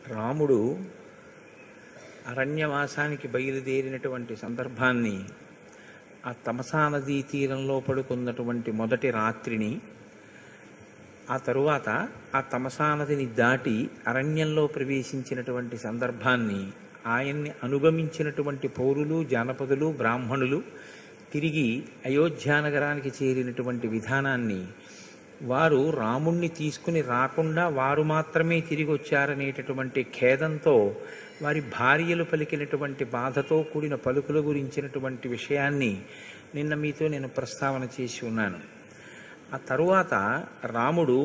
రాముడు అరణ్యవాసానికి బయలుదేరినటువంటి సందర్భాన్ని ఆ తమసా నదీ తీరంలో పడుకున్నటువంటి మొదటి రాత్రిని ఆ తరువాత ఆ తమసా నదిని దాటి అరణ్యంలో ప్రవేశించినటువంటి సందర్భాన్ని ఆయన్ని అనుగమించినటువంటి పౌరులు జానపదులు బ్రాహ్మణులు తిరిగి అయోధ్యానగరానికి చేరినటువంటి విధానాన్ని వారు రాముణ్ణి తీసుకుని రాకుండా వారు మాత్రమే తిరిగి వచ్చారనేటటువంటి ఖేదంతో వారి భార్యలు పలికినటువంటి బాధతో కూడిన పలుకుల గురించినటువంటి విషయాన్ని నిన్న మీతో నేను ప్రస్తావన చేసి ఉన్నాను ఆ తరువాత రాముడు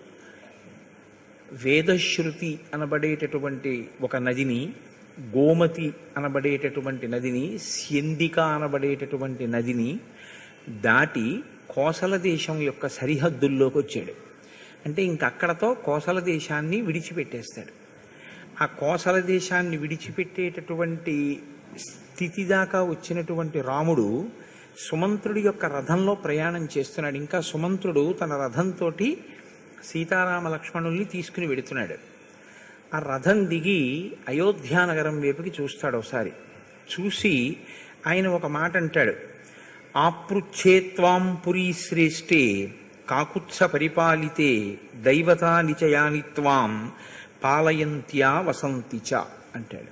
వేదశ్రుతి అనబడేటటువంటి ఒక నదిని గోమతి అనబడేటటువంటి నదిని స్యందిక అనబడేటటువంటి నదిని దాటి కోసల దేశం యొక్క సరిహద్దుల్లోకి వచ్చాడు అంటే ఇంకక్కడతో కోసల దేశాన్ని విడిచిపెట్టేస్తాడు ఆ కోసల దేశాన్ని విడిచిపెట్టేటటువంటి స్థితి దాకా వచ్చినటువంటి రాముడు సుమంత్రుడి యొక్క రథంలో ప్రయాణం చేస్తున్నాడు ఇంకా సుమంత్రుడు తన రథంతో సీతారామ లక్ష్మణుల్ని తీసుకుని వెడుతున్నాడు ఆ రథం దిగి అయోధ్యానగరం వైపుకి చూస్తాడు ఒకసారి చూసి ఆయన ఒక మాట అంటాడు ఆపృచ్ఛేత్వాం పురీ శ్రేష్ఠే కాకుత్స పరిపాలితే దైవతా నిచయాని త్వాం పాలయంత్యా వసంతి చ అంటాడు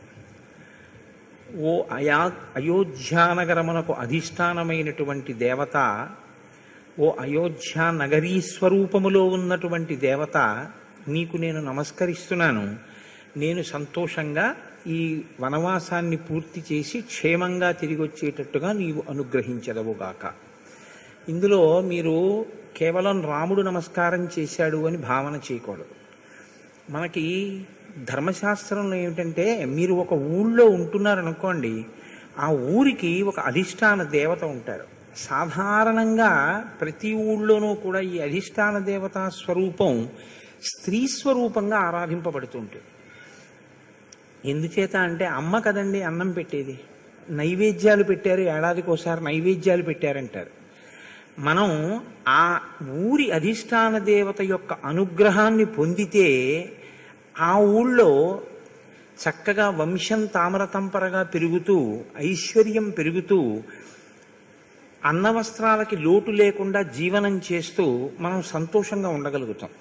ఓ అయా అయోధ్యానగరమునకు అధిష్టానమైనటువంటి దేవత ఓ అయోధ్య నగరీ స్వరూపములో ఉన్నటువంటి దేవత నీకు నేను నమస్కరిస్తున్నాను నేను సంతోషంగా ఈ వనవాసాన్ని పూర్తి చేసి క్షేమంగా తిరిగి వచ్చేటట్టుగా నీవు అనుగ్రహించదవుగాక ఇందులో మీరు కేవలం రాముడు నమస్కారం చేశాడు అని భావన చేయకూడదు మనకి ధర్మశాస్త్రంలో ఏమిటంటే మీరు ఒక ఊళ్ళో ఉంటున్నారనుకోండి ఆ ఊరికి ఒక అధిష్టాన దేవత ఉంటారు సాధారణంగా ప్రతి ఊళ్ళోనూ కూడా ఈ అధిష్టాన దేవతా స్వరూపం స్త్రీ స్వరూపంగా ఆరాధింపబడుతుంటుంది ఎందుచేత అంటే అమ్మ కదండి అన్నం పెట్టేది నైవేద్యాలు పెట్టారు ఏడాదికి ఒకసారి నైవేద్యాలు పెట్టారంటారు మనం ఆ ఊరి అధిష్టాన దేవత యొక్క అనుగ్రహాన్ని పొందితే ఆ ఊళ్ళో చక్కగా వంశం తామరతంపరగా పెరుగుతూ ఐశ్వర్యం పెరుగుతూ అన్నవస్త్రాలకి లోటు లేకుండా జీవనం చేస్తూ మనం సంతోషంగా ఉండగలుగుతాం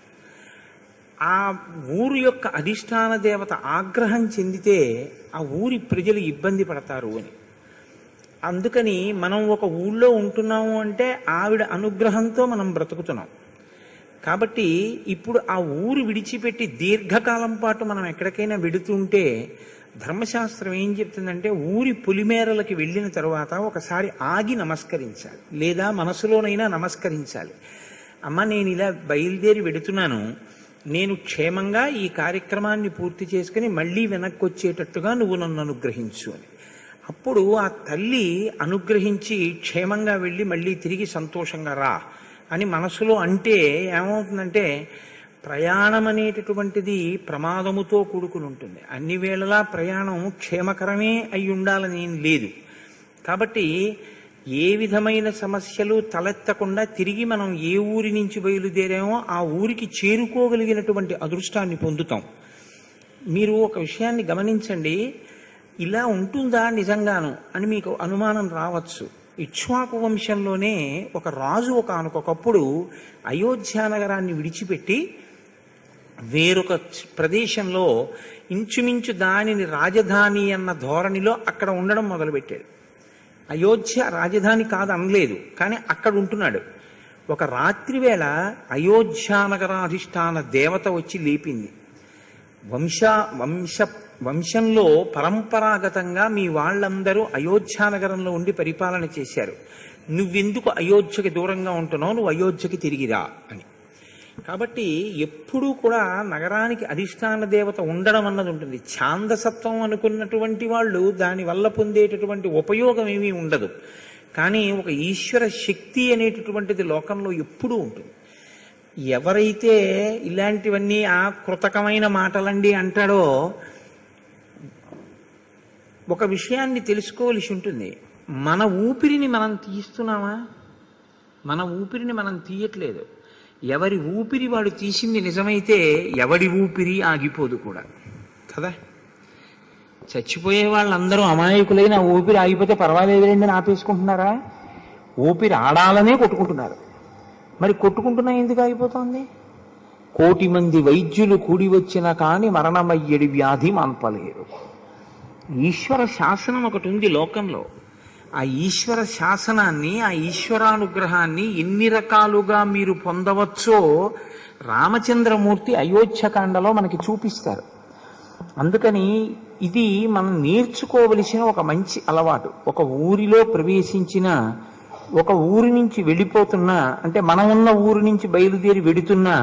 ఆ ఊరు యొక్క అధిష్టాన దేవత ఆగ్రహం చెందితే ఆ ఊరి ప్రజలు ఇబ్బంది పడతారు అని అందుకని మనం ఒక ఊళ్ళో ఉంటున్నాము అంటే ఆవిడ అనుగ్రహంతో మనం బ్రతుకుతున్నాం కాబట్టి ఇప్పుడు ఆ ఊరు విడిచిపెట్టి దీర్ఘకాలం పాటు మనం ఎక్కడికైనా వెడుతుంటే ధర్మశాస్త్రం ఏం చెప్తుందంటే ఊరి పొలిమేరలకి వెళ్ళిన తరువాత ఒకసారి ఆగి నమస్కరించాలి లేదా మనసులోనైనా నమస్కరించాలి అమ్మ నేను ఇలా బయలుదేరి వెడుతున్నాను నేను క్షేమంగా ఈ కార్యక్రమాన్ని పూర్తి చేసుకుని మళ్ళీ వెనక్కి వచ్చేటట్టుగా నువ్వు నన్ను అనుగ్రహించు అని అప్పుడు ఆ తల్లి అనుగ్రహించి క్షేమంగా వెళ్ళి మళ్ళీ తిరిగి సంతోషంగా రా అని మనసులో అంటే ఏమవుతుందంటే ప్రయాణం అనేటటువంటిది ప్రమాదముతో కూడుకుని ఉంటుంది అన్ని వేళలా ప్రయాణం క్షేమకరమే అయి ఉండాలని ఏం లేదు కాబట్టి ఏ విధమైన సమస్యలు తలెత్తకుండా తిరిగి మనం ఏ ఊరి నుంచి బయలుదేరామో ఆ ఊరికి చేరుకోగలిగినటువంటి అదృష్టాన్ని పొందుతాం మీరు ఒక విషయాన్ని గమనించండి ఇలా ఉంటుందా నిజంగాను అని మీకు అనుమానం రావచ్చు ఇక్ష్వాకు వంశంలోనే ఒక రాజు ఒక ఒకప్పుడు అయోధ్య నగరాన్ని విడిచిపెట్టి వేరొక ప్రదేశంలో ఇంచుమించు దానిని రాజధాని అన్న ధోరణిలో అక్కడ ఉండడం మొదలుపెట్టాడు అయోధ్య రాజధాని కాదు అనలేదు కానీ అక్కడ ఉంటున్నాడు ఒక రాత్రి వేళ అయోధ్యానగరాధిష్టాన దేవత వచ్చి లేపింది వంశ వంశ వంశంలో పరంపరాగతంగా మీ వాళ్ళందరూ అయోధ్యానగరంలో ఉండి పరిపాలన చేశారు నువ్వెందుకు అయోధ్యకి దూరంగా ఉంటున్నావు నువ్వు అయోధ్యకి తిరిగిరా అని కాబట్టి ఎప్పుడూ కూడా నగరానికి అధిష్టాన దేవత ఉండడం అన్నది ఉంటుంది ఛాందసత్వం అనుకున్నటువంటి వాళ్ళు దాని వల్ల పొందేటటువంటి ఉపయోగం ఏమీ ఉండదు కానీ ఒక ఈశ్వర శక్తి అనేటటువంటిది లోకంలో ఎప్పుడూ ఉంటుంది ఎవరైతే ఇలాంటివన్నీ ఆ కృతకమైన మాటలండి అంటాడో ఒక విషయాన్ని తెలుసుకోవలసి ఉంటుంది మన ఊపిరిని మనం తీస్తున్నామా మన ఊపిరిని మనం తీయట్లేదు ఎవరి ఊపిరి వాడు తీసింది నిజమైతే ఎవడి ఊపిరి ఆగిపోదు కూడా కదా చచ్చిపోయే వాళ్ళందరూ అమాయకులైన ఊపిరి ఆగిపోతే పర్వాలేదులేండి అని ఆపేసుకుంటున్నారా ఊపిరి ఆడాలనే కొట్టుకుంటున్నారు మరి కొట్టుకుంటున్నా ఎందుకు ఆగిపోతుంది కోటి మంది వైద్యులు కూడి వచ్చిన కాని మరణమయ్యడి వ్యాధి మాన్పలేరు ఈశ్వర శాసనం ఒకటి ఉంది లోకంలో ఆ ఈశ్వర శాసనాన్ని ఆ ఈశ్వరానుగ్రహాన్ని ఎన్ని రకాలుగా మీరు పొందవచ్చో రామచంద్రమూర్తి అయోధ్యకాండలో మనకి చూపిస్తారు అందుకని ఇది మనం నేర్చుకోవలసిన ఒక మంచి అలవాటు ఒక ఊరిలో ప్రవేశించిన ఒక ఊరి నుంచి వెళ్ళిపోతున్నా అంటే మనం ఉన్న ఊరి నుంచి బయలుదేరి వెడుతున్నా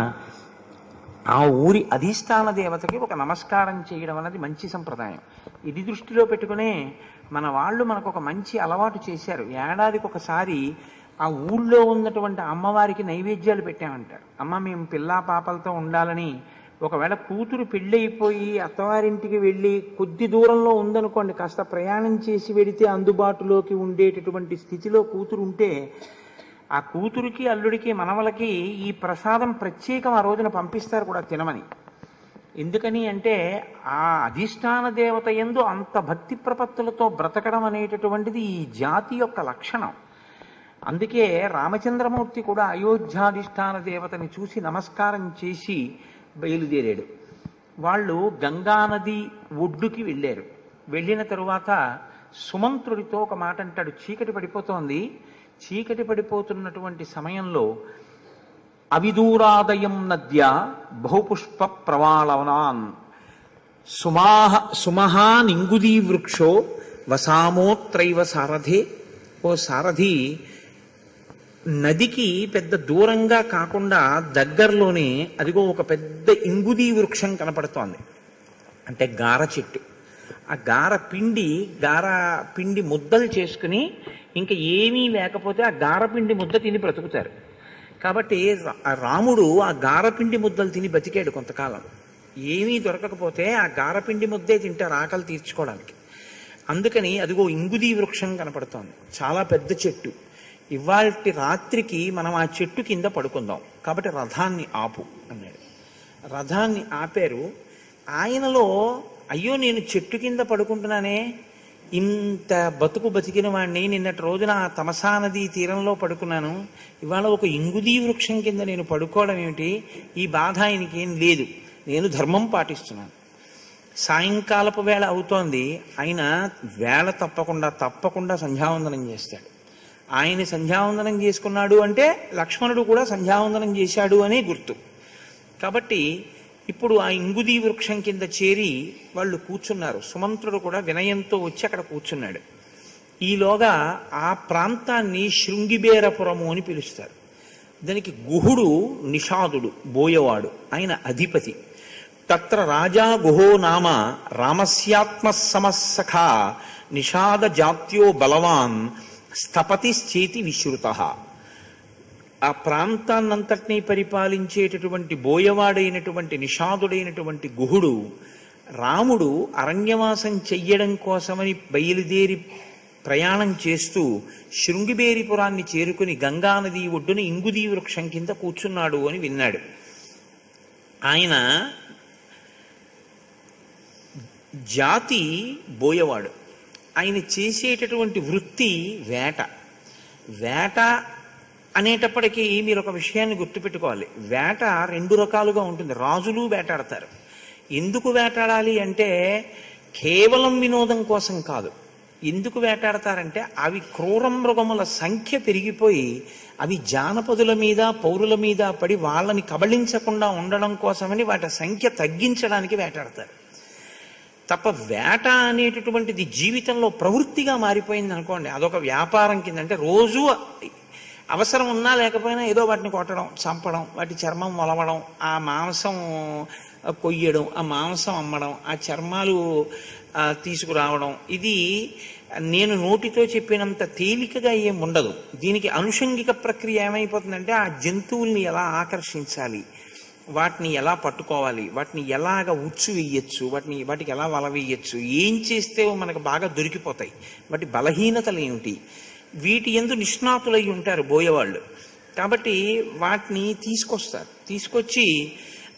ఆ ఊరి అధిష్టాన దేవతకి ఒక నమస్కారం చేయడం అన్నది మంచి సంప్రదాయం ఇది దృష్టిలో పెట్టుకునే మన వాళ్ళు మనకు ఒక మంచి అలవాటు చేశారు ఏడాదికి ఒకసారి ఆ ఊళ్ళో ఉన్నటువంటి అమ్మవారికి నైవేద్యాలు పెట్టామంటారు అమ్మ మేము పిల్లా పాపలతో ఉండాలని ఒకవేళ కూతురు పెళ్ళైపోయి అత్తవారింటికి వెళ్ళి కొద్ది దూరంలో ఉందనుకోండి కాస్త ప్రయాణం చేసి వెడితే అందుబాటులోకి ఉండేటటువంటి స్థితిలో కూతురు ఉంటే ఆ కూతురికి అల్లుడికి మనవలకి ఈ ప్రసాదం ప్రత్యేకం ఆ రోజున పంపిస్తారు కూడా తినమని ఎందుకని అంటే ఆ అధిష్టాన దేవత ఎందు అంత భక్తి ప్రపత్తులతో బ్రతకడం అనేటటువంటిది ఈ జాతి యొక్క లక్షణం అందుకే రామచంద్రమూర్తి కూడా అయోధ్యాధిష్టాన దేవతని చూసి నమస్కారం చేసి బయలుదేరాడు వాళ్ళు గంగానది ఒడ్డుకి వెళ్ళారు వెళ్ళిన తరువాత సుమంత్రుడితో ఒక మాట అంటాడు చీకటి పడిపోతోంది చీకటి పడిపోతున్నటువంటి సమయంలో అవిదూరాదయం నద్య బహుపుష్ప ప్రవాళవనాన్ సుమాహ సుమహానింగుదీ వృక్షో వసామోత్రైవ సారథే ఓ సారథి నదికి పెద్ద దూరంగా కాకుండా దగ్గరలోనే అదిగో ఒక పెద్ద ఇంగుదీ వృక్షం కనపడుతోంది అంటే గార చెట్టు ఆ గార పిండి గార పిండి ముద్దలు చేసుకుని ఇంకా ఏమీ లేకపోతే ఆ గార పిండి ముద్ద తిని బ్రతుకుతారు కాబట్టి రా- ఆ రాముడు ఆ గారపిండి ముద్దలు తిని బతికాడు కొంతకాలం ఏమీ దొరకకపోతే ఆ గారపిండి ముద్దే తింటారు ఆకలి తీర్చుకోవడానికి అందుకని అదిగో ఇంగుదీ వృక్షం కనపడుతోంది చాలా పెద్ద చెట్టు ఇవాల్టి రాత్రికి మనం ఆ చెట్టు కింద పడుకుందాం కాబట్టి రథాన్ని ఆపు అన్నాడు రథాన్ని ఆపారు ఆయనలో అయ్యో నేను చెట్టు కింద పడుకుంటున్నానే ఇంత బతుకు బతికిన వాడిని నిన్నటి రోజున ఆ తమసా నది తీరంలో పడుకున్నాను ఇవాళ ఒక ఇంగుదీ వృక్షం కింద నేను పడుకోవడం ఏమిటి ఈ బాధ ఆయనకి ఏం లేదు నేను ధర్మం పాటిస్తున్నాను సాయంకాలపు వేళ అవుతోంది ఆయన వేళ తప్పకుండా తప్పకుండా సంధ్యావందనం చేస్తాడు ఆయన సంధ్యావందనం చేసుకున్నాడు అంటే లక్ష్మణుడు కూడా సంధ్యావందనం చేశాడు అనే గుర్తు కాబట్టి ఇప్పుడు ఆ ఇంగుదీ వృక్షం కింద చేరి వాళ్ళు కూర్చున్నారు సుమంత్రుడు కూడా వినయంతో వచ్చి అక్కడ కూర్చున్నాడు ఈలోగా ఆ ప్రాంతాన్ని శృంగిబేరపురము అని పిలుస్తారు దానికి గుహుడు నిషాదుడు బోయవాడు ఆయన అధిపతి తత్ర రాజా గుహో నామ రామస్యాత్మ సమస్సఖ నిషాద జాత్యో బలవాన్ స్థపతిశ్చేతి విశ్రుత ఆ ప్రాంతాన్నంతటినీ పరిపాలించేటటువంటి బోయవాడైనటువంటి నిషాదుడైనటువంటి గుహుడు రాముడు అరణ్యవాసం చెయ్యడం కోసమని బయలుదేరి ప్రయాణం చేస్తూ శృంగిబేరిపురాన్ని చేరుకుని గంగానది ఒడ్డున ఇంగుదీ వృక్షం కింద కూర్చున్నాడు అని విన్నాడు ఆయన జాతి బోయవాడు ఆయన చేసేటటువంటి వృత్తి వేట వేట అనేటప్పటికీ మీరు ఒక విషయాన్ని గుర్తుపెట్టుకోవాలి వేట రెండు రకాలుగా ఉంటుంది రాజులు వేటాడతారు ఎందుకు వేటాడాలి అంటే కేవలం వినోదం కోసం కాదు ఎందుకు వేటాడతారంటే అవి క్రూర మృగముల సంఖ్య పెరిగిపోయి అవి జానపదుల మీద పౌరుల మీద పడి వాళ్ళని కబళించకుండా ఉండడం కోసమని వాటి సంఖ్య తగ్గించడానికి వేటాడతారు తప్ప వేట అనేటటువంటిది జీవితంలో ప్రవృత్తిగా మారిపోయింది అనుకోండి అదొక వ్యాపారం కింద అంటే రోజు అవసరం ఉన్నా లేకపోయినా ఏదో వాటిని కొట్టడం చంపడం వాటి చర్మం వలవడం ఆ మాంసం కొయ్యడం ఆ మాంసం అమ్మడం ఆ చర్మాలు ఆ, తీసుకురావడం ఇది నేను నోటితో చెప్పినంత తేలికగా ఏం ఉండదు దీనికి అనుషంగిక ప్రక్రియ ఏమైపోతుందంటే ఆ జంతువుల్ని ఎలా ఆకర్షించాలి వాటిని ఎలా పట్టుకోవాలి వాటిని ఎలాగ ఉచ్చు వేయచ్చు వాటిని వాటికి ఎలా వల వేయచ్చు ఏం చేస్తే మనకు బాగా దొరికిపోతాయి వాటి బలహీనతలు ఏమిటి వీటి ఎందు నిష్ణాతులై ఉంటారు బోయేవాళ్ళు కాబట్టి వాటిని తీసుకొస్తారు తీసుకొచ్చి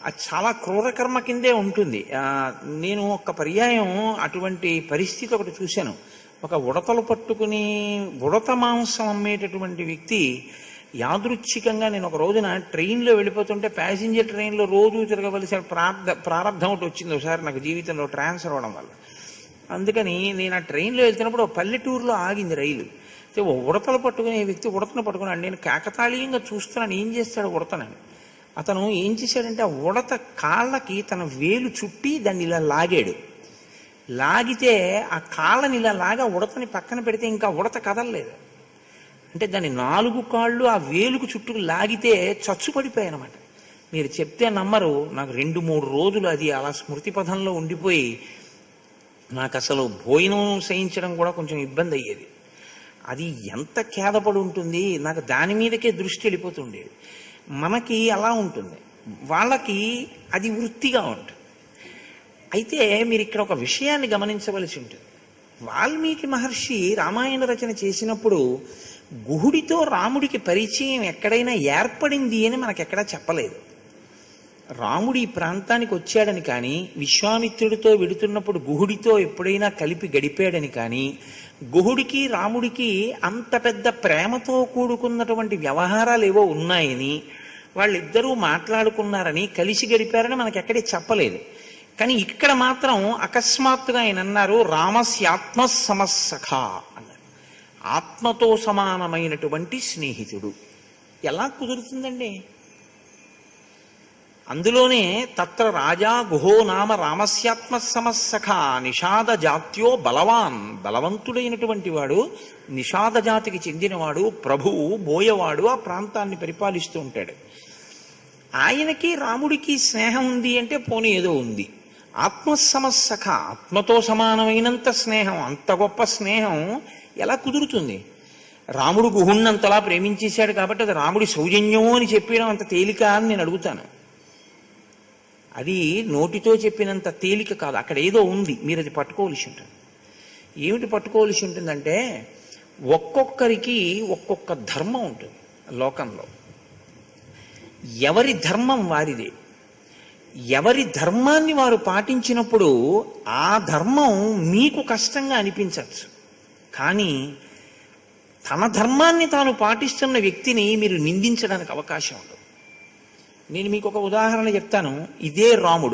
అది చాలా క్రూరకర్మ కిందే ఉంటుంది ఆ, నేను ఒక పర్యాయం అటువంటి పరిస్థితి ఒకటి చూశాను ఒక ఉడతలు పట్టుకుని ఉడత మాంసం అమ్మేటటువంటి వ్యక్తి యాదృచ్ఛికంగా నేను ఒక రోజున ట్రైన్లో వెళ్ళిపోతుంటే ప్యాసింజర్ ట్రైన్లో రోజు తిరగవలసిన ప్రార్థ ప్రారంభం ఒకటి వచ్చింది ఒకసారి నాకు జీవితంలో ట్రాన్స్ఫర్ అవడం వల్ల అందుకని నేను ఆ ట్రైన్లో వెళ్తున్నప్పుడు ఒక పల్లెటూరులో ఆగింది రైలు అయితే ఓ ఉడతలు పట్టుకునే వ్యక్తి ఉడతను పట్టుకున్నాడు నేను కాకతాళీయంగా చూస్తున్నాను ఏం చేస్తాడు ఉడతనని అతను ఏం చేశాడంటే ఆ ఉడత కాళ్ళకి తన వేలు చుట్టి దాన్ని ఇలా లాగాడు లాగితే ఆ కాళ్ళని ఇలా లాగా ఉడతని పక్కన పెడితే ఇంకా ఉడత కదలలేదు అంటే దాని నాలుగు కాళ్ళు ఆ వేలుకు చుట్టూ లాగితే చచ్చు పడిపోయాయన్నమాట మీరు చెప్తే నమ్మరు నాకు రెండు మూడు రోజులు అది అలా స్మృతి పథంలో ఉండిపోయి నాకు అసలు భోజనం చేయించడం కూడా కొంచెం ఇబ్బంది అయ్యేది అది ఎంత ఖేదపడి ఉంటుంది నాకు దాని మీదకే దృష్టి వెళ్ళిపోతుండేది మనకి అలా ఉంటుంది వాళ్ళకి అది వృత్తిగా ఉంటుంది అయితే మీరు ఇక్కడ ఒక విషయాన్ని గమనించవలసి ఉంటుంది వాల్మీకి మహర్షి రామాయణ రచన చేసినప్పుడు గుహుడితో రాముడికి పరిచయం ఎక్కడైనా ఏర్పడింది అని మనకెక్కడా చెప్పలేదు రాముడు ఈ ప్రాంతానికి వచ్చాడని కానీ విశ్వామిత్రుడితో వెడుతున్నప్పుడు గుహుడితో ఎప్పుడైనా కలిపి గడిపాడని కానీ గుహుడికి రాముడికి అంత పెద్ద ప్రేమతో కూడుకున్నటువంటి వ్యవహారాలు ఏవో ఉన్నాయని వాళ్ళిద్దరూ మాట్లాడుకున్నారని కలిసి గడిపారని మనకి ఎక్కడే చెప్పలేదు కానీ ఇక్కడ మాత్రం అకస్మాత్తుగా ఆయన అన్నారు రామస్యాత్మ సమస్సఖ అన్నారు ఆత్మతో సమానమైనటువంటి స్నేహితుడు ఎలా కుదురుతుందండి అందులోనే తత్ర రాజా గుహో నామ రామస్యాత్మ సమస్సఖ నిషాద జాత్యో బలవాన్ బలవంతుడైనటువంటి వాడు నిషాద జాతికి చెందినవాడు ప్రభువు బోయవాడు ఆ ప్రాంతాన్ని పరిపాలిస్తూ ఉంటాడు ఆయనకి రాముడికి స్నేహం ఉంది అంటే పోనీ ఏదో ఉంది ఆత్మసమస్సఖ ఆత్మతో సమానమైనంత స్నేహం అంత గొప్ప స్నేహం ఎలా కుదురుతుంది రాముడు గుహుణ్ణంతలా ప్రేమించేశాడు కాబట్టి అది రాముడి సౌజన్యం అని చెప్పడం అంత తేలిక అని నేను అడుగుతాను అది నోటితో చెప్పినంత తేలిక కాదు అక్కడ ఏదో ఉంది మీరు అది పట్టుకోవలసి ఉంటుంది ఏమిటి పట్టుకోవలసి ఉంటుందంటే ఒక్కొక్కరికి ఒక్కొక్క ధర్మం ఉంటుంది లోకంలో ఎవరి ధర్మం వారిదే ఎవరి ధర్మాన్ని వారు పాటించినప్పుడు ఆ ధర్మం మీకు కష్టంగా అనిపించవచ్చు కానీ తన ధర్మాన్ని తాను పాటిస్తున్న వ్యక్తిని మీరు నిందించడానికి అవకాశం ఉండదు నేను మీకు ఒక ఉదాహరణ చెప్తాను ఇదే రాముడు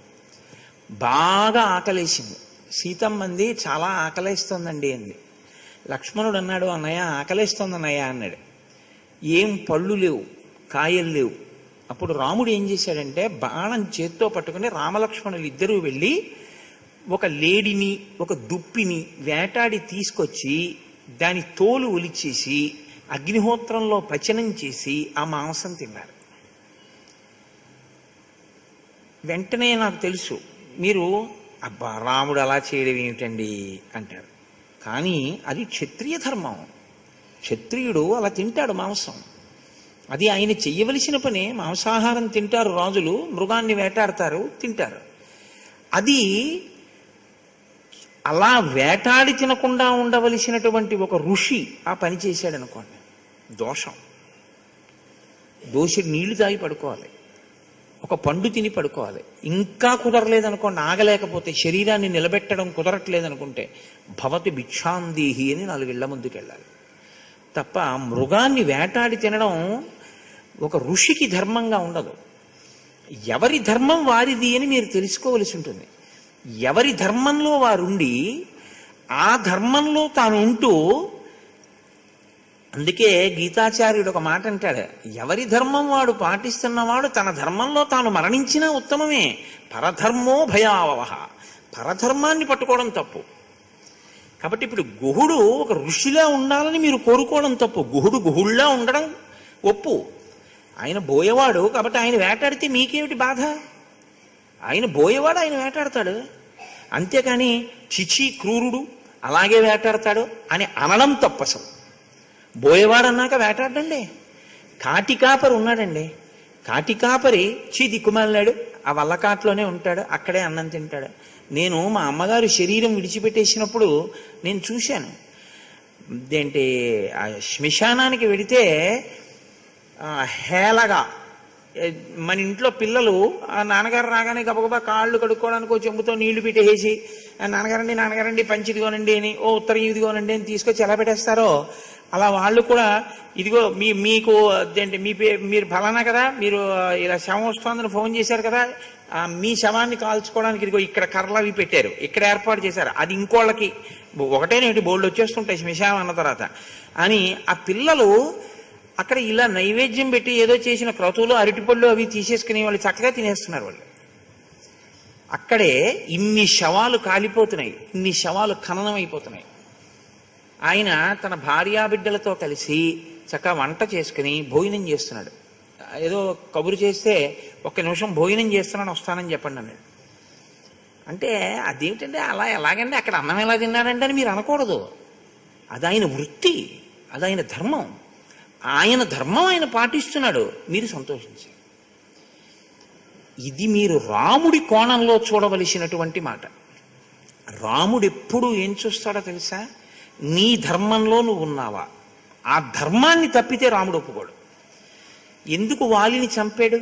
బాగా ఆకలేసింది సీతమ్మంది చాలా ఆకలేస్తోందండి అంది లక్ష్మణుడు అన్నాడు అన్నయ్య ఆకలేస్తోంది అన్నయ్య అన్నాడు ఏం పళ్ళు లేవు కాయలు లేవు అప్పుడు రాముడు ఏం చేశాడంటే బాణం చేత్తో పట్టుకుని రామలక్ష్మణులు ఇద్దరూ వెళ్ళి ఒక లేడిని ఒక దుప్పిని వేటాడి తీసుకొచ్చి దాని తోలు ఒలిచేసి అగ్నిహోత్రంలో పచనం చేసి ఆ మాంసం తిన్నారు వెంటనే నాకు తెలుసు మీరు అబ్బా రాముడు అలా చేయడం ఏమిటండి అంటారు కానీ అది క్షత్రియ ధర్మం క్షత్రియుడు అలా తింటాడు మాంసం అది ఆయన చెయ్యవలసిన పనే మాంసాహారం తింటారు రాజులు మృగాన్ని వేటాడతారు తింటారు అది అలా వేటాడి తినకుండా ఉండవలసినటువంటి ఒక ఋషి ఆ పని చేశాడు అనుకోండి దోషం దోషి నీళ్లు తాగి పడుకోవాలి ఒక పండు తిని పడుకోవాలి ఇంకా కుదరలేదనుకోండి ఆగలేకపోతే శరీరాన్ని నిలబెట్టడం కుదరట్లేదనుకుంటే భవతి భిక్షాందేహి అని నాలుగిళ్ల ముందుకెళ్ళాలి తప్ప మృగాన్ని వేటాడి తినడం ఒక ఋషికి ధర్మంగా ఉండదు ఎవరి ధర్మం వారిది అని మీరు తెలుసుకోవలసి ఉంటుంది ఎవరి ధర్మంలో వారుండి ఆ ధర్మంలో తాను ఉంటూ అందుకే గీతాచార్యుడు ఒక మాట అంటాడు ఎవరి ధర్మం వాడు పాటిస్తున్నవాడు తన ధర్మంలో తాను మరణించినా ఉత్తమమే పరధర్మో భయావహ పరధర్మాన్ని పట్టుకోవడం తప్పు కాబట్టి ఇప్పుడు గుహుడు ఒక ఋషిలా ఉండాలని మీరు కోరుకోవడం తప్పు గుహుడు గుహుళ్ళా ఉండడం ఒప్పు ఆయన బోయవాడు కాబట్టి ఆయన వేటాడితే మీకేమిటి బాధ ఆయన బోయేవాడు ఆయన వేటాడతాడు అంతేకాని చిచి క్రూరుడు అలాగే వేటాడతాడు అని అనడం తప్పు అసలు బోయేవాడు అన్నాక వేటాడండి కాటికాపరి ఉన్నాడండి కాటికాపరి చీ దిక్కుమాలినాడు ఆ వల్లకాట్లోనే ఉంటాడు అక్కడే అన్నం తింటాడు నేను మా అమ్మగారు శరీరం విడిచిపెట్టేసినప్పుడు నేను చూశాను ఏంటి ఆ శ్మశానానికి వెడితే ఆ, హేళగా ఏ, మన ఇంట్లో పిల్లలు ఆ నాన్నగారు రాగానే గబగబా కాళ్ళు కడుక్కోవడానికి ఓ చెంబుతో నీళ్లు పెట్టేసి "ఆ, నాన్నగారండి నాన్నగారండి పంచి ఇదిగోనండి అని ఓ ఉత్తరం ఇదిగోనండి అని తీసుకొచ్చి ఎలా పెట్టేస్తారో అలా వాళ్ళు కూడా ఇదిగో మీ మీకు అదేంటి మీ పే మీరు ఫలానా కదా మీరు ఇలా శవం వస్తోందని ఫోన్ చేశారు కదా ఆ, మీ శవాన్ని కాల్చుకోవడానికి ఇదిగో ఇక్కడ కర్రలు అవి పెట్టారు ఇక్కడ ఏర్పాటు చేశారు అది ఇంకోళ్ళకి ఒకటేనేటి బోల్డ్ వచ్చేస్తుంటాయి శ్మశానం అన్న తర్వాత అని ఆ పిల్లలు అక్కడ ఇలా నైవేద్యం పెట్టి ఏదో చేసిన క్రతువులు అరటిపళ్ళు అవి తీసేసుకుని వాళ్ళు చక్కగా తినేస్తున్నారు వాళ్ళు అక్కడే ఇన్ని శవాలు కాలిపోతున్నాయి ఇన్ని శవాలు ఖననం అయిపోతున్నాయి ఆయన తన భార్యాబిడ్డలతో కలిసి చక్కగా వంట చేసుకుని భోజనం చేస్తున్నాడు ఏదో కబురు చేస్తే ఒక్క నిమిషం భోజనం చేస్తున్నాను వస్తానని చెప్పండి అన్నాడు అంటే అదేమిటంటే అలా ఎలాగండి అక్కడ అన్నం ఎలా తిన్నాడంటే అని మీరు అనకూడదు అది ఆయన వృత్తి అది ఆయన ధర్మం ఆయన ధర్మం ఆయన పాటిస్తున్నాడు మీరు సంతోషించారు ఇది మీరు రాముడి కోణంలో చూడవలసినటువంటి మాట రాముడు ఎప్పుడు ఏం చూస్తాడో తెలుసా నీ ధర్మంలో నువ్వు ఉన్నావా ఆ ధర్మాన్ని తప్పితే రాముడు ఒప్పుకోడు ఎందుకు వాలిని చంపాడు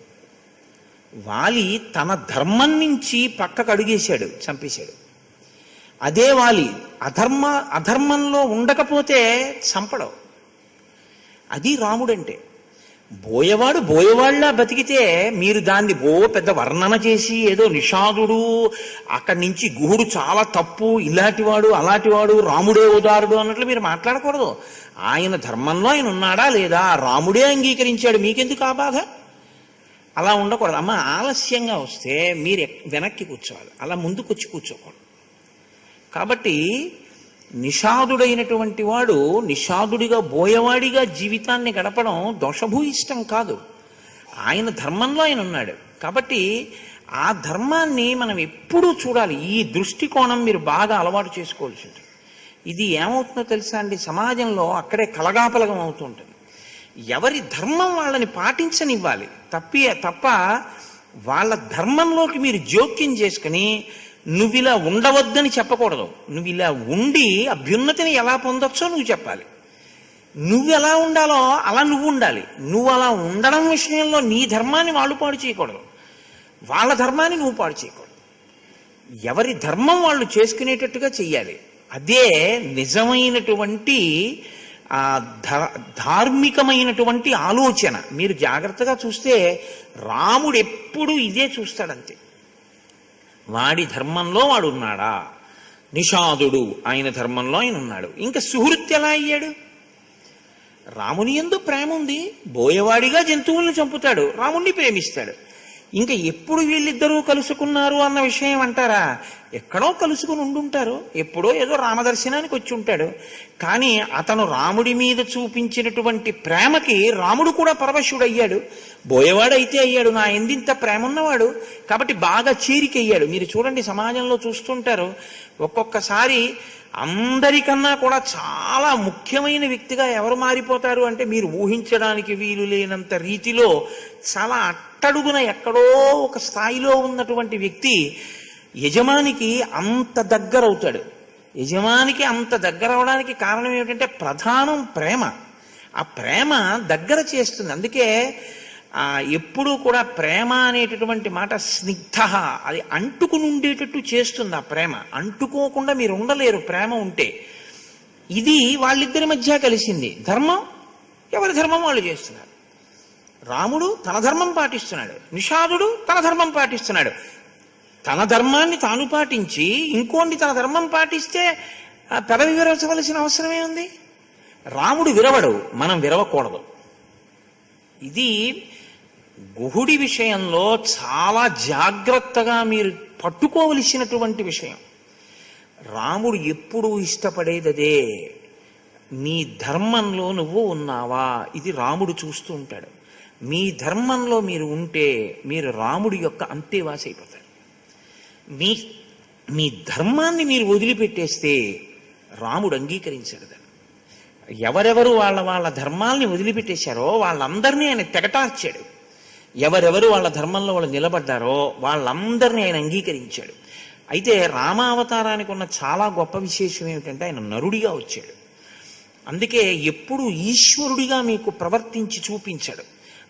వాలి తన ధర్మం నుంచి పక్కకు అడుగేశాడు చంపేశాడు అదే వాలి అధర్మ అధర్మంలో ఉండకపోతే చంపడం అది రాముడంటే బోయవాడు బోయవాళ్ళ బతికితే మీరు దాన్ని ఓ పెద్ద వర్ణన చేసి ఏదో నిషాదుడు అక్కడి నుంచి గుహుడు చాలా తప్పు ఇలాంటివాడు అలాంటివాడు రాముడే ఉదారుడు అన్నట్లు మీరు మాట్లాడకూడదు ఆయన ధర్మంలో ఆయన ఉన్నాడా లేదా రాముడే అంగీకరించాడు మీకెందుకు ఆ బాధ అలా ఉండకూడదు అమ్మ ఆలస్యంగా వస్తే మీరు ఎక్- వెనక్కి కూర్చోవాలి అలా ముందుకొచ్చి కూర్చోకూడదు కాబట్టి నిషాదుడైనటువంటి వాడు నిషాదుడిగా బోయవాడిగా జీవితాన్ని గడపడం దోషభూయిష్టం కాదు ఆయన ధర్మంలో ఆయన ఉన్నాడు కాబట్టి ఆ ధర్మాన్ని మనం ఎప్పుడూ చూడాలి ఈ దృష్టికోణం మీరు బాగా అలవాటు చేసుకోవాల్సి ఉంటుంది ఇది ఏమవుతుందో తెలుసా అండి సమాజంలో అక్కడే కలగాపలగం అవుతుంటుంది ఎవరి ధర్మం వాళ్ళని పాటించనివ్వాలి తప్పి తప్ప వాళ్ళ ధర్మంలోకి మీరు జోక్యం చేసుకుని నువ్వు ఇలా ఉండవద్దని చెప్పకూడదు నువ్వు ఇలా ఉండి అభ్యున్నతిని ఎలా పొందొచ్చో నువ్వు చెప్పాలి నువ్వు ఎలా ఉండాలో అలా నువ్వు ఉండాలి నువ్వు అలా ఉండడం విషయంలో నీ ధర్మాన్ని వాళ్ళు పాడు చేయకూడదు వాళ్ళ ధర్మాన్ని నువ్వు పాడు చేయకూడదు ఎవరి ధర్మం వాళ్ళు చేసుకునేటట్టుగా చెయ్యాలి అదే నిజమైనటువంటి ఆ ధ- ధార్మికమైనటువంటి ఆలోచన మీరు జాగ్రత్తగా చూస్తే రాముడు ఎప్పుడు ఇదే చూస్తాడంతే వాడి ధర్మంలో వాడు ఉన్నాడా నిషాదుడు ఆయన ధర్మంలో ఆయన ఉన్నాడు ఇంకా సుహృత్ ఎలా అయ్యాడు రాముని ఎందు ప్రేమ ఉంది బోయవాడిగా జంతువులను చంపుతాడు రాముణ్ణి ప్రేమిస్తాడు ఇంకా ఎప్పుడు వీళ్ళిద్దరూ కలుసుకున్నారు అన్న విషయం అంటారా ఎక్కడో కలుసుకుని ఉండుంటారు ఎప్పుడో ఏదో రామదర్శనానికి వచ్చి ఉంటాడు కానీ అతను రాముడి మీద చూపించినటువంటి ప్రేమకి రాముడు కూడా పరవశుడు అయ్యాడు బోయవాడు అయితే అయ్యాడు నా ఎందింత ప్రేమ ఉన్నవాడు కాబట్టి బాగా చేరికయ్యాడు మీరు చూడండి సమాజంలో చూస్తుంటారు ఒక్కొక్కసారి అందరికన్నా కూడా చాలా ముఖ్యమైన వ్యక్తిగా ఎవరు మారిపోతారు అంటే మీరు ఊహించడానికి వీలు లేనంత రీతిలో చాలా అట్టడుగున ఎక్కడో ఒక స్థాయిలో ఉన్నటువంటి వ్యక్తి యజమానికి అంత దగ్గరవుతాడు యజమానికి అంత దగ్గర అవడానికి కారణం ఏమిటంటే ప్రధానం ప్రేమ ఆ ప్రేమ దగ్గర చేస్తుంది అందుకే ఆ ఎప్పుడూ కూడా ప్రేమ అనేటటువంటి మాట స్నిగ్ధ అది అంటుకుని ఉండేటట్టు చేస్తుంది ఆ ప్రేమ అంటుకోకుండా మీరు ఉండలేరు ప్రేమ ఉంటే ఇది వాళ్ళిద్దరి మధ్య కలిసింది ధర్మం ఎవరి ధర్మం వాళ్ళు చేస్తున్నారు రాముడు తన ధర్మం పాటిస్తున్నాడు నిషాదుడు తన ధర్మం పాటిస్తున్నాడు తన ధర్మాన్ని తాను పాటించి ఇంకోండి తన ధర్మం పాటిస్తే ఆ పెదవి విరవలసిన అవసరమే ఉంది రాముడు విరవడు మనం విరవకూడదు ఇది గుహుడి విషయంలో చాలా జాగ్రత్తగా మీరు పట్టుకోవలసినటువంటి విషయం రాముడు ఎప్పుడు ఇష్టపడేదదే నీ ధర్మంలో నువ్వు ఉన్నావా ఇది రాముడు చూస్తూ ఉంటాడు మీ ధర్మంలో మీరు ఉంటే మీరు రాముడి యొక్క అంతేవాసి అయిపోతారు మీ మీ ధర్మాన్ని మీరు వదిలిపెట్టేస్తే రాముడు అంగీకరించాడు దాన్ని ఎవరెవరు వాళ్ళ వాళ్ళ ధర్మాల్ని వదిలిపెట్టేశారో వాళ్ళందరినీ ఆయన తెగటార్చాడు ఎవరెవరు వాళ్ళ ధర్మంలో వాళ్ళు నిలబడ్డారో వాళ్ళందరినీ ఆయన అంగీకరించాడు అయితే రామావతారానికి ఉన్న చాలా గొప్ప విశేషం ఏమిటంటే ఆయన నరుడిగా వచ్చాడు అందుకే ఎప్పుడు ఈశ్వరుడిగా మీకు ప్రవర్తించి చూపించాడు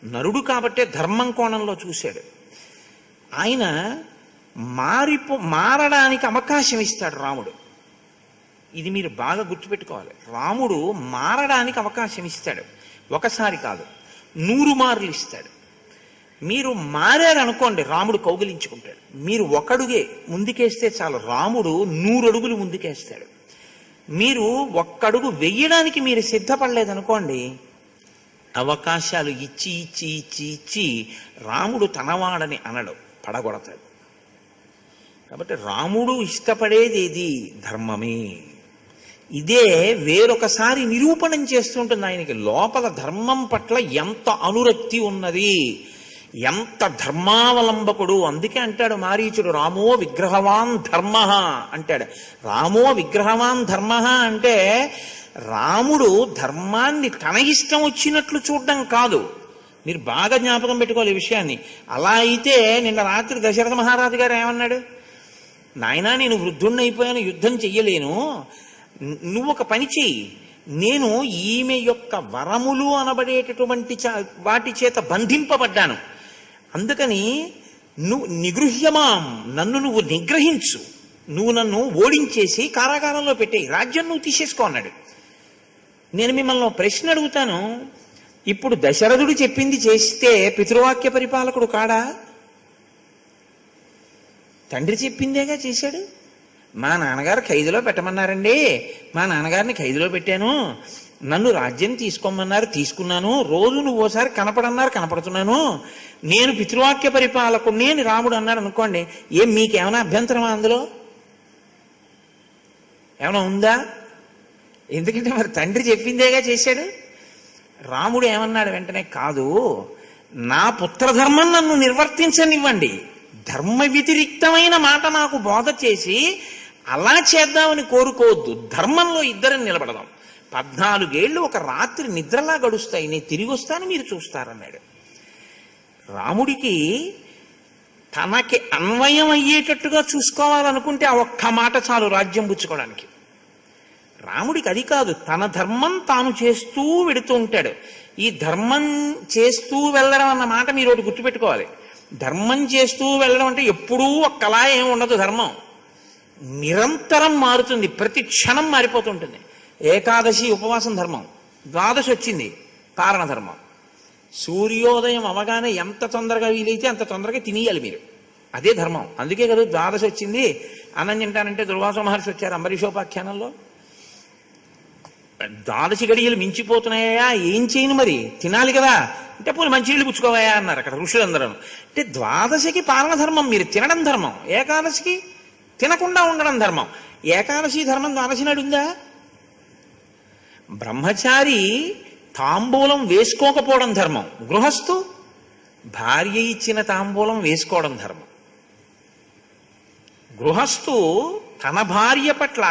నరుడు కాబట్టే ధర్మం కోణంలో చూశాడు ఆయన మారిపో మారడానికి అవకాశం ఇస్తాడు రాముడు ఇది మీరు బాగా గుర్తుపెట్టుకోవాలి రాముడు మారడానికి అవకాశం ఇస్తాడు ఒకసారి కాదు నూరు మార్లు ఇస్తాడు మీరు మారారనుకోండి రాముడు కౌగిలించుకుంటాడు మీరు ఒకడుగే ముందుకేస్తే చాలు రాముడు నూరు అడుగులు ముందుకేస్తాడు మీరు ఒక్కడుగు వెయ్యడానికి మీరు సిద్ధపడలేదనుకోండి అవకాశాలు ఇచ్చి ఇచ్చి ఇచ్చి ఇచ్చి రాముడు తనవాడని అనడు పడగొడతాడు కాబట్టి రాముడు ఇష్టపడేది ఏది ధర్మమే ఇదే వేరొకసారి నిరూపణం చేస్తుంటుంది ఆయనకి లోపల ధర్మం పట్ల ఎంత అనురక్తి ఉన్నది ఎంత ధర్మావలంబకుడు అందుకే అంటాడు మారీచుడు రామో విగ్రహవాన్ ధర్మ అంటాడు రామో విగ్రహవాన్ ధర్మ అంటే రాముడు ధర్మాన్ని తన ఇష్టం వచ్చినట్లు చూడడం కాదు మీరు బాగా జ్ఞాపకం పెట్టుకోవాలి ఈ విషయాన్ని అలా అయితే నిన్న రాత్రి దశరథ మహారాజు గారు ఏమన్నాడు నాయనా నేను వృద్ధుణ్ణి అయిపోయాను యుద్ధం చెయ్యలేను ను- నువ్వు ఒక పని చెయ్యి నేను ఈమె యొక్క వరములు అనబడేటటువంటి చ- వాటి చేత బంధింపబడ్డాను అందుకని నువ్వు నిగృహ్యమాం నన్ను నువ్వు నిగ్రహించు నువ్వు నన్ను ఓడించేసి కారాగారంలో పెట్టేయి రాజ్యం నువ్వు తీసేసుకో అన్నాడు నేను మిమ్మల్ని ఒక ప్రశ్న అడుగుతాను ఇప్పుడు దశరథుడు చెప్పింది చేస్తే పితృవాక్య పరిపాలకుడు కాడా తండ్రి చెప్పిందేగా చేశాడు మా నాన్నగారు ఖైదులో పెట్టమన్నారండి మా నాన్నగారిని ఖైదులో పెట్టాను నన్ను రాజ్యం తీసుకోమన్నారు తీసుకున్నాను రోజు నువ్వు ఓసారి కనపడన్నారు కనపడుతున్నాను నేను పితృవాక్య పరిపాలకుడిని అని రాముడు అన్నాడు అనుకోండి ఏం మీకేమైనా అభ్యంతరమా అందులో ఏమైనా ఉందా ఎందుకంటే మరి తండ్రి చెప్పిందేగా చేశాడు రాముడు ఏమన్నాడు వెంటనే కాదు నా పుత్రధర్మం నన్ను నిర్వర్తించనివ్వండి ధర్మ వ్యతిరిక్తమైన మాట నాకు బోధ చేసి అలా చేద్దామని కోరుకోవద్దు ధర్మంలో ఇద్దరం నిలబడదాం పద్నాలుగేళ్లు ఒక రాత్రి నిద్రలా గడుస్తాయి నేను తిరిగి వస్తాను మీరు చూస్తారన్నాడు రాముడికి తనకి అన్వయం అయ్యేటట్టుగా చూసుకోవాలనుకుంటే ఆ ఒక్క మాట చాలు రాజ్యం పుచ్చుకోవడానికి రాముడికి అది కాదు తన ధర్మం తాను చేస్తూ వెడుతూ ఉంటాడు ఈ ధర్మం చేస్తూ వెళ్ళడం అన్న మాట మీరు ఒకటి గుర్తుపెట్టుకోవాలి ధర్మం చేస్తూ వెళ్ళడం అంటే ఎప్పుడూ ఒక్కలా ఏమి ఉండదు ధర్మం నిరంతరం మారుతుంది ప్రతి క్షణం మారిపోతుంటుంది ఏకాదశి ఉపవాసం ధర్మం ద్వాదశి వచ్చింది కారణ ధర్మం సూర్యోదయం అవగానే ఎంత తొందరగా వీలైతే అంత తొందరగా తినేయాలి మీరు అదే ధర్మం అందుకే కదా ద్వాదశి వచ్చింది అన్నం తింటానంటే దుర్వాస మహర్షి వచ్చారు అంబరీషోపాఖ్యానంలో ద్వాదశి గడియలు మించిపోతున్నాయా ఏం చేయను మరి తినాలి కదా అంటే పోనీ మంచినీళ్ళు పుచ్చుకోవాయా అన్నారు అక్కడ ఋషులందరూ అంటే ద్వాదశికి పాలన ధర్మం మీరు తినడం ధర్మం ఏకాదశికి తినకుండా ఉండడం ధర్మం ఏకాదశి ధర్మం ద్వాదశి నాడు ఉందా బ్రహ్మచారి తాంబూలం వేసుకోకపోవడం ధర్మం గృహస్థు భార్య ఇచ్చిన తాంబూలం వేసుకోవడం ధర్మం గృహస్థు తన భార్య పట్ల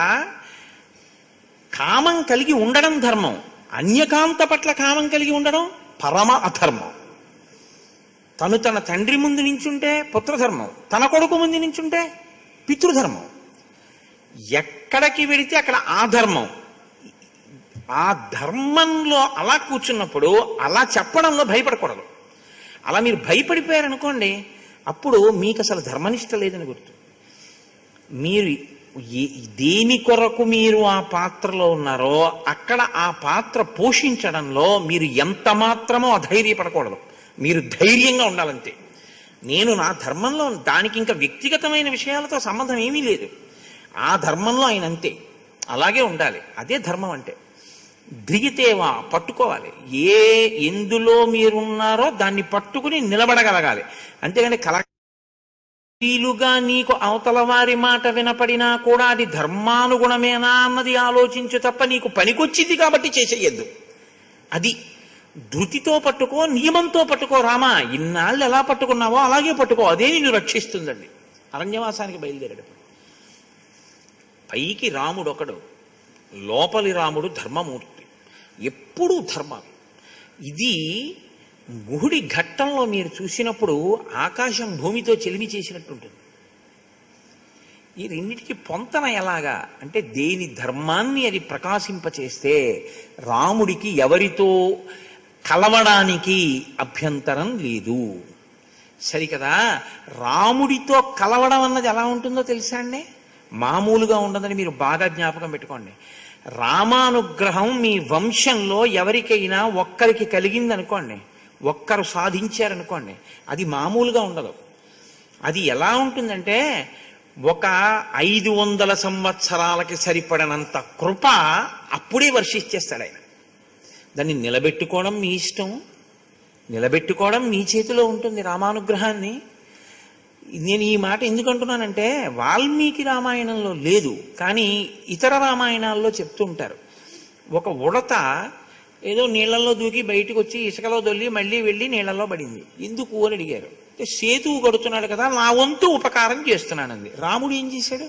కామం కలిగి ఉండడం ధర్మం అన్యకాంత పట్ల కామం కలిగి ఉండడం పరమ అధర్మం తను తన తండ్రి ముందు నించుంటే పుత్రధర్మం తన కొడుకు ముందు నించుంటే పితృధర్మం ఎక్కడికి వెడితే అక్కడ ఆ ధర్మం ఆ ధర్మంలో అలా కూర్చున్నప్పుడు అలా చెప్పడంలో భయపడకూడదు అలా మీరు భయపడిపోయారనుకోండి అప్పుడు మీకు అసలు ధర్మనిష్ట లేదని గుర్తు మీరు ఏ- దేని కొరకు మీరు ఆ పాత్రలో ఉన్నారో అక్కడ ఆ పాత్ర పోషించడంలో మీరు ఎంత మాత్రమో అధైర్యపడకూడదు మీరు ధైర్యంగా ఉండాలంతే నేను నా ధర్మంలో దానికి ఇంకా వ్యక్తిగతమైన విషయాలతో సంబంధం ఏమీ లేదు ఆ ధర్మంలో ఆయన అంతే అలాగే ఉండాలి అదే ధర్మం అంటే దిగితేవా పట్టుకోవాలి ఏ ఎందులో మీరున్నారో దాన్ని పట్టుకుని నిలబడగలగాలి అంతేగాని కల వీలుగా నీకు అవతల వారి మాట వినపడినా కూడా అది ధర్మానుగుణమేనా అన్నది ఆలోచించు తప్ప నీకు పనికొచ్చింది కాబట్టి చేసేయద్దు అది ధృతితో పట్టుకో నియమంతో పట్టుకో రామా ఇన్నాళ్ళు ఎలా పట్టుకున్నావో అలాగే పట్టుకో అదే నిన్ను రక్షిస్తుందండి అరణ్యవాసానికి బయలుదేరాడు పైకి రాముడు ఒకడు లోపలి రాముడు ధర్మమూర్తి ఎప్పుడూ ధర్మం ఇది గుహుడి ఘట్టంలో మీరు చూసినప్పుడు ఆకాశం భూమితో చెలిమి చేసినట్టుంటుంది ఈ రెండింటికి పొంతన ఎలాగా అంటే దేని ధర్మాన్ని అది ప్రకాశింపచేస్తే రాముడికి ఎవరితో కలవడానికి అభ్యంతరం లేదు సరికదా రాముడితో కలవడం అన్నది ఎలా ఉంటుందో తెలుసా అండి మామూలుగా ఉండదని మీరు బాగా జ్ఞాపకం పెట్టుకోండి రామానుగ్రహం మీ వంశంలో ఎవరికైనా ఒక్కరికి కలిగిందనుకోండి ఒక్కరు సాధించారనుకోండి అది మామూలుగా ఉండదు అది ఎలా ఉంటుందంటే ఒక ఐదు వందల సంవత్సరాలకి సరిపడనంత కృప అప్పుడే వర్షిచ్చేస్తాడు ఆయన దాన్ని నిలబెట్టుకోవడం మీ ఇష్టం నిలబెట్టుకోవడం మీ చేతిలో ఉంటుంది రామానుగ్రహాన్ని నేను ఈ మాట ఎందుకు అంటున్నానంటే వాల్మీకి రామాయణంలో లేదు కానీ ఇతర రామాయణాల్లో చెప్తూ ఉంటారు ఒక ఉడత ఏదో నీళ్ళల్లో దూకి బయటికి వచ్చి ఇసుకలో దొల్లి మళ్ళీ వెళ్ళి నీళ్ళల్లో పడింది ఎందుకు అని అడిగారు అంటే సేతువు కడుతున్నాడు కదా నా వంతు ఉపకారం చేస్తున్నానంది రాముడు ఏం చేశాడు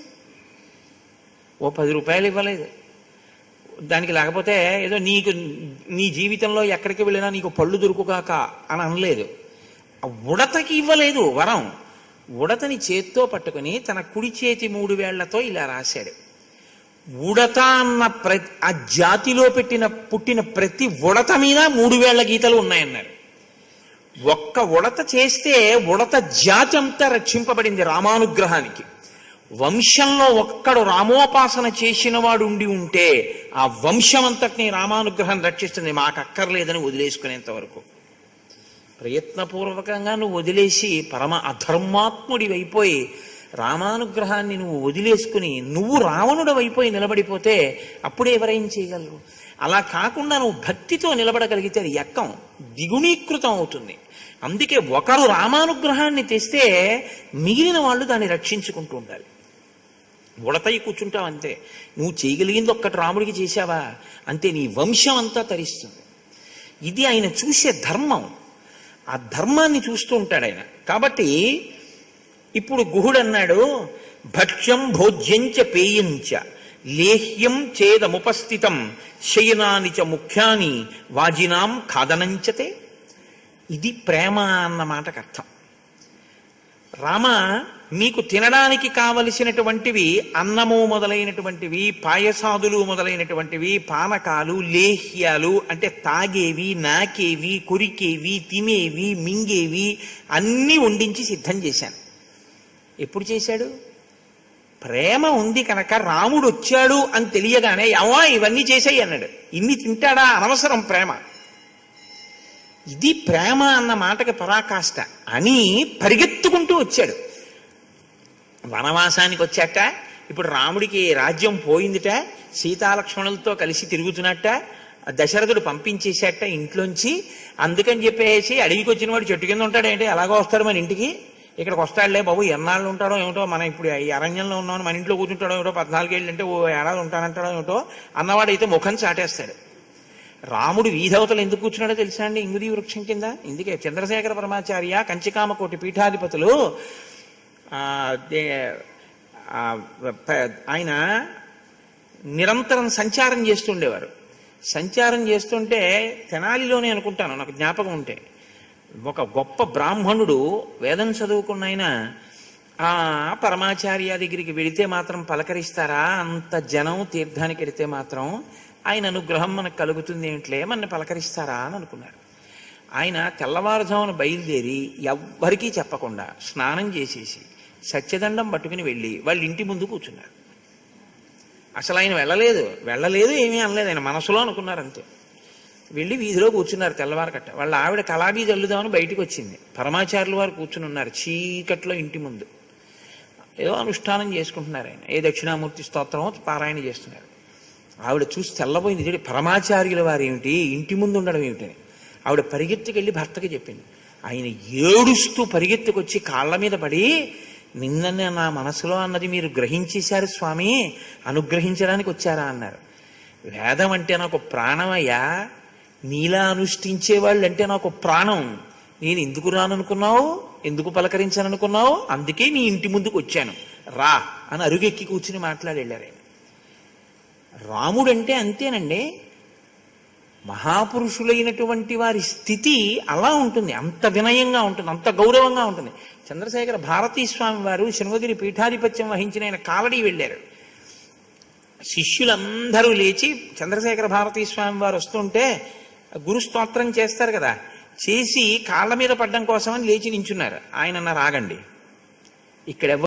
ఓ పది రూపాయలు ఇవ్వలేదు దానికి లేకపోతే ఏదో నీకు నీ జీవితంలో ఎక్కడికి వెళ్ళినా నీకు పళ్ళు దొరుకుగాక అని అనలేదు ఆ ఉడతకి ఇవ్వలేదు వరం ఉడతని చేత్తో పట్టుకుని తన కుడి చేతి మూడు వేళ్లతో ఇలా రాశాడు ఉడత అన్న ప్ర ఆ జాతిలో పెట్టిన పుట్టిన ప్రతి ఉడత మీద మూడు వేళ్ల గీతలు ఉన్నాయన్నారు ఒక్క ఉడత చేస్తే ఉడత జాతి అంతా రక్షింపబడింది రామానుగ్రహానికి వంశంలో ఒక్కడు రామోపాసన చేసిన వాడు ఉండి ఉంటే ఆ వంశం అంతటిని రామానుగ్రహం రక్షిస్తుంది మాకు అక్కర్లేదని వదిలేసుకునేంత వరకు ప్రయత్నపూర్వకంగా నువ్వు వదిలేసి పరమ అధర్మాత్ముడి అయిపోయి రామానుగ్రహాన్ని నువ్వు వదిలేసుకుని నువ్వు రావణుడు అయిపోయి నిలబడిపోతే అప్పుడు ఎవరేం చేయగలరు అలా కాకుండా నువ్వు భక్తితో నిలబడగలిగితే అది ఎక్కం దిగుణీకృతం అవుతుంది అందుకే ఒకరు రామానుగ్రహాన్ని తెస్తే మిగిలిన వాళ్ళు దాన్ని రక్షించుకుంటూ ఉండాలి ఉడతయి కూర్చుంటావు అంతే నువ్వు చేయగలిగింది ఒక్కటి రాముడికి చేశావా అంతే నీ వంశం అంతా తరిస్తుంది ఇది ఆయన చూసే ధర్మం ఆ ధర్మాన్ని చూస్తూ ఉంటాడు ఆయన కాబట్టి ఇప్పుడు గుహుడు అన్నాడు భక్ష్యం భోజ్యంచ పేయంచ లేహ్యం చేదముపస్థితం శయనాని చ ముఖ్యాని వాజినాం ఖాదనంచతే ఇది ప్రేమ అన్న మాటకు అర్థం రామ మీకు తినడానికి కావలసినటువంటివి అన్నము మొదలైనటువంటివి పాయసాదులు మొదలైనటువంటివి పానకాలు లేహ్యాలు అంటే తాగేవి నాకేవి కొరికేవి తినేవి మింగేవి అన్నీ వండించి సిద్ధం చేశాను ఎప్పుడు చేశాడు ప్రేమ ఉంది కనుక రాముడు వచ్చాడు అని తెలియగానే అవా ఇవన్నీ చేసాయి అన్నాడు ఇన్ని తింటాడా అనవసరం ప్రేమ ఇది ప్రేమ అన్న మాటకి పరాకాష్ట అని పరిగెత్తుకుంటూ వచ్చాడు వనవాసానికి వచ్చాట ఇప్పుడు రాముడికి రాజ్యం పోయిందిట సీతాలక్ష్మణులతో కలిసి తిరుగుతున్నట్ట దశరథుడు పంపించేశాట ఇంట్లోంచి అందుకని చెప్పేసి అడవికి వచ్చిన వాడు చెట్టు కింద ఉంటాడేంటి ఎలాగో వస్తాడు మన ఇంటికి ఇక్కడికి వస్తాడులే బాబు ఎన్నాళ్ళు ఉంటాడో ఏమిటో మనం ఇప్పుడు ఈ అరణ్యంలో ఉన్నామని మన ఇంట్లో కూర్చుంటాడో ఏమిటో పద్నాలుగేళ్ళు అంటే ఓ ఏడాది ఉంటానంటాడో ఏమిటో అన్నవాడైతే ముఖం చాటేస్తాడు రాముడు వీధవతలు ఎందుకు కూర్చున్నాడో తెలుసా అండి ఇంగుది వృక్షం కింద ఇందుకే చంద్రశేఖర పరమాచార్య కంచికామకోటి పీఠాధిపతులు ఆ, దే- ఆ, ప- ఆయన నిరంతరం సంచారం చేస్తుండేవారు సంచారం చేస్తుంటే తెనాలిలోనే అనుకుంటాను నాకు జ్ఞాపకం ఉంటే ఒక గొప్ప బ్రాహ్మణుడు వేదం చదువుకున్న ఆయన ఆ పరమాచార్య దగ్గరికి వెళితే మాత్రం పలకరిస్తారా అంత జనం తీర్థానికి వెళితే మాత్రం ఆయన అనుగ్రహం మనకు కలుగుతుంది ఏమిట్లే మన పలకరిస్తారా అని అనుకున్నారు ఆయన తెల్లవారుజామున బయలుదేరి ఎవ్వరికీ చెప్పకుండా స్నానం చేసేసి సత్యదండం పట్టుకుని వెళ్ళి వాళ్ళ ఇంటి ముందు కూర్చున్నారు అసలు ఆయన వెళ్ళలేదు వెళ్ళలేదు ఏమీ అనలేదు ఆయన మనసులో అనుకున్నారు అంతే వెళ్ళి వీధిలో కూర్చున్నారు తెల్లవారకట్ట వాళ్ళ ఆవిడ కలాబీ చల్లుదామని బయటికి వచ్చింది పరమాచార్యుల వారు కూర్చుని ఉన్నారు చీకట్లో ఇంటి ముందు ఏదో అనుష్ఠానం చేసుకుంటున్నారు ఆయన ఏ దక్షిణామూర్తి స్తోత్రమో పారాయణ చేస్తున్నారు ఆవిడ చూసి తెల్లబోయింది చూడండి పరమాచార్యుల వారు ఏమిటి ఇంటి ముందు ఉండడం ఏమిటని ఆవిడ పరిగెత్తుకెళ్ళి భర్తకి చెప్పింది ఆయన ఏడుస్తూ పరిగెత్తుకొచ్చి కాళ్ళ మీద పడి నిన్న నా మనసులో అన్నది మీరు గ్రహించేశారు స్వామి అనుగ్రహించడానికి వచ్చారా అన్నారు వేదం అంటే నాకు ప్రాణమయ్యా నీలా అనుష్ఠించే వాళ్ళు అంటే నాకు ప్రాణం నేను ఎందుకు రాననుకున్నావు ఎందుకు పలకరించాననుకున్నావు అందుకే నీ ఇంటి ముందుకు వచ్చాను రా అని అరుగెక్కి కూర్చుని మాట్లాడి వెళ్ళారు ఆయన రాముడంటే అంతేనండి మహాపురుషులైనటువంటి వారి స్థితి అలా ఉంటుంది అంత వినయంగా ఉంటుంది అంత గౌరవంగా ఉంటుంది చంద్రశేఖర భారతీ స్వామి వారు శృంగగిరి పీఠాధిపత్యం వహించిన ఆయన కావడి వెళ్ళారు శిష్యులందరూ లేచి చంద్రశేఖర భారతీ స్వామి వారు వస్తుంటే గురు స్తోత్రం చేస్తారు కదా చేసి కాళ్ళ మీద పడ్డం కోసమని లేచి నించున్నారు ఆయన అన్నారు ఆగండి ఇక్కడ